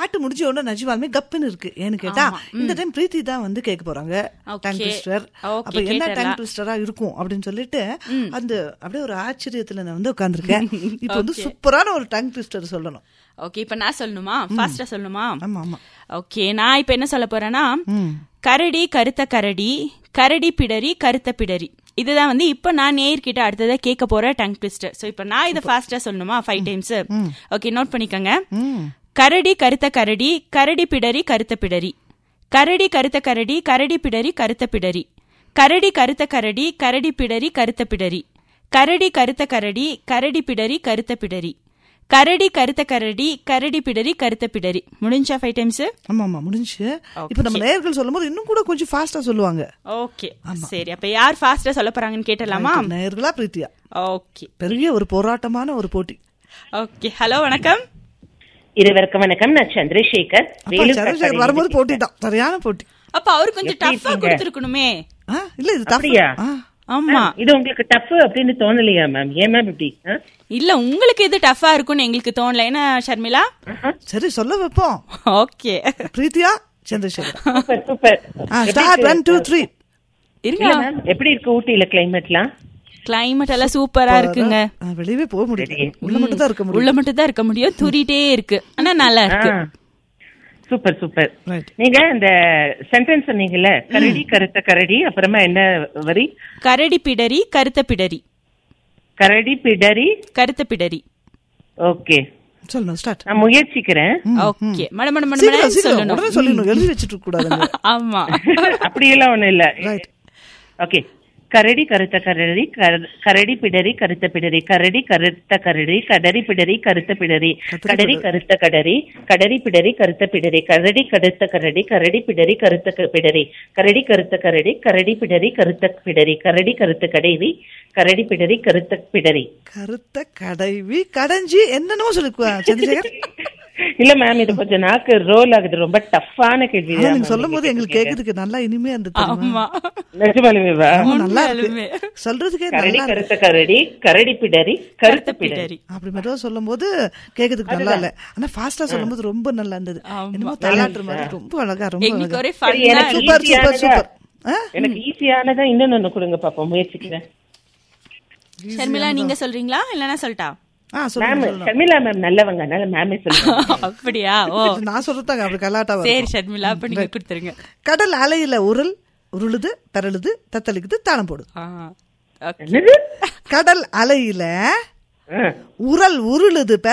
பாட்டு முடிஞ்ச உடனே நிஜமாலுமே கப்புன்னு இருக்கு ஏன்னு கேட்டா இந்த டைம் பிரீத்தி தான் வந்து கேட்க போறாங்க Okay. டங் ட்விஸ்டர் Okay, அப்ப என்ன கேட்டறலாம். டங் ட்விஸ்டரா இருக்கும் அப்படின்னு சொல்லிட்டு அந்த அப்படியே ஒரு ஆச்சரியத்துல நான் வந்து உட்கார்ந்திருக்கேன் இப்போ வந்து சூப்பரான ஒரு டங் ட்விஸ்டர் சொல்லணும் ஓகே இப்ப நான் சொல்லணுமா ஃபாஸ்டா சொல்லணுமா ஆமா ஆமா ஓகே நான் இப்ப என்ன சொல்ல போறேன்னா கரடி கருத்த கரடி கரடி பிடரி கருத்த பிடரி இதுதான் வந்து இப்ப நான் நேர்கிட்ட அடுத்ததா கேட்க போற டங் ட்விஸ்டர் சோ இப்ப நான் இதை ஃபாஸ்டா சொல்லணுமா ஃபைவ் டைம்ஸ் ஓகே நோட் பண்ணிக்கோங்க கரடி கருத்த கரடி கரடி பிடரி கருத்த பிடரி கரடி கருத்த கரடி கரடி பிடரி கருத்த பிடரி கரடி கருத்த கரடி கரடி பிடரி கருத்த பிடரி கரடி கருத்த கரடி கரடி பிடரி கருத்த பிடரி கரடி கருத்த கரடி கரடி பிடரி கருத்த பிடரி முடிஞ்சா ஃபைவ் டைம்ஸ் ஆமா ஆமா முடிஞ்சு இப்போ நம்ம நேயர்கள் சொல்லும்போது இன்னும் கூட கொஞ்சம் ஃபாஸ்டா சொல்லுவாங்க ஓகே சரி அப்ப யார் ஃபாஸ்டா சொல்ல போறாங்கன்னு கேட்டலாமா நேயர்களா பிரீத்தியா ஓகே பெரிய ஒரு போராட்டமான ஒரு போட்டி ஓகே ஹலோ வணக்கம் இருவருக்கும் வணக்கம் நான் சந்திரசேகர் அப்பா, வேலூர் சந்திரசேகர் கட்பாடியில வரும்போது போட்டி தான் சரியான போட்டி அப்ப அவரு கொஞ்சம் எப்படி டஃபா இருக்கீங்க? கொடுத்துருக்கணுமே ஆ, இல்ல இது tough. அப்படியா? ஆ, ஆமா இது உங்களுக்கு டஃப் அப்படின்னு தோணலையா மேம் ஏன் மேம் இப்படி ஆ? இல்ல உங்களுக்கு எது டஃபா இருக்கும்னு எங்களுக்கு தோணல என்ன ஷர்மிளா சரி சொல்ல வைப்போம் ஓகே பிரீத்தியா Chandrasekar super super start one two three இருங்க இல்ல மேம் எப்படி இருக்கு ஊட்டியில கிளைமேட்லாம் கிளைமேட் எல்லாம் சூப்பரா இருக்குங்க வெளியவே போக முடியல உள்ள மட்டும் தான் இருக்க முடியும் உள்ள மட்டும் தான் இருக்க முடியும் துரிட்டே இருக்கு ஆனா நல்லா இருக்கு சூப்பர் சூப்பர் Right. நீங்க இந்த சென்டென்ஸ் சொன்னீங்கல்ல கரடி கருத்த கரடி அப்புறமா என்ன வரி கரடி பிடரி கருத்த பிடரி கரடி பிடரி கருத்த பிடரி ஓகே சொல்லணும் ஸ்டார்ட் நான் முயற்சிக்கிறேன் ஓகே மட மட மட சீக்கிரம் மடன்னு சீக்கிரம் சொல்லணும் உடனே சொல்லிடணும் எழுதி வச்சுட்டு இருக்க கூடாது ஆமா அப்படியெல்லாம் ஒண்ணும் இல்ல Right. ஓகே கரடி கருத்த கரடி கர- கரடி பிடரி கருத்த பிடரி கரடி கருத்த கரடி கடரி பிடரி கருத்த பிடரி கத்திரி கடரி கருத்த கடரி கடரி பிடரி கருத்த பிடரி கரடி கருத்த கரடி கரடி பிடரி கருத்த க- பிடரி கரடி கருத்த கரடி கரடி பிடரி கருத்த பிடரி கரடி கருத்த கடைவி கரடி பிடரி கருத்த பிடரி கருத்த கடைவி கடைஞ்சி என்னென்னமோ சொல்லிக்குவா சந்திரசேகர் இல்ல மேம் இது கொஞ்சம் நாக்கு ரோல் ஆகுது ரொம்ப டஃப்பான கேள்வி ஆனா நீங்க சொல்லும் போது எங்களுக்கு கேக்குறதுக்கு நல்லா இனிமையா இருந்தது தெரியுமா? ஆமா நிஜமாலுமேவா ஆமா, நல்லா உண்மையாலுமே. இருக்கு சொல்றதுக்கே கரடி நல்லா இருக்கு கருத்த கரடி கரடி பிடரி கருத்த பிடரி பிடரி அப்படி மெதுவா சொல்லும் போது கேக்குறதுக்கு நல்லா இல்ல ஆனா ஃபாஸ்டா சொல்லும் போது ரொம்ப நல்லா இருந்தது என்னமோ தாளாட்டுற மாதிரி ரொம்ப அழகா ரொம்ப எங்களுக்கு அழகா ஒரே சரி, ஃபன்னா எனக்கு சூப்பர் சூப்பர் ஈஸியானதா- சூப்பர் ஆ? எனக்கு ஈஸியானதா இன்னொன்னு ஒண்ணு கொடுங்க பாப்போம் முயற்சிக்கிறேன் ஷர்மிளா நீங்க சொல்றீங்களா இல்லனா சொல்லட்டா ஆ மேம் சொல்லுங்க சொல்லுங்க ஷர்மிளா மேம் நல்லவங்க அதனால மேமே சொல்லுங்க அப்படியா ஓ நான் சொல்றதாங்க அப்படி கலாட்டா சரி வரும் ஷர்மிளா அப்ப நீங்க கொடுத்துருங்க கடல் அலையில உருள் உருளுது பெறலுது தத்தளிக்குது தாளம் போடுது ஆ, okay. என்னது கடல் அலையில ஆ. உரல் உருளுது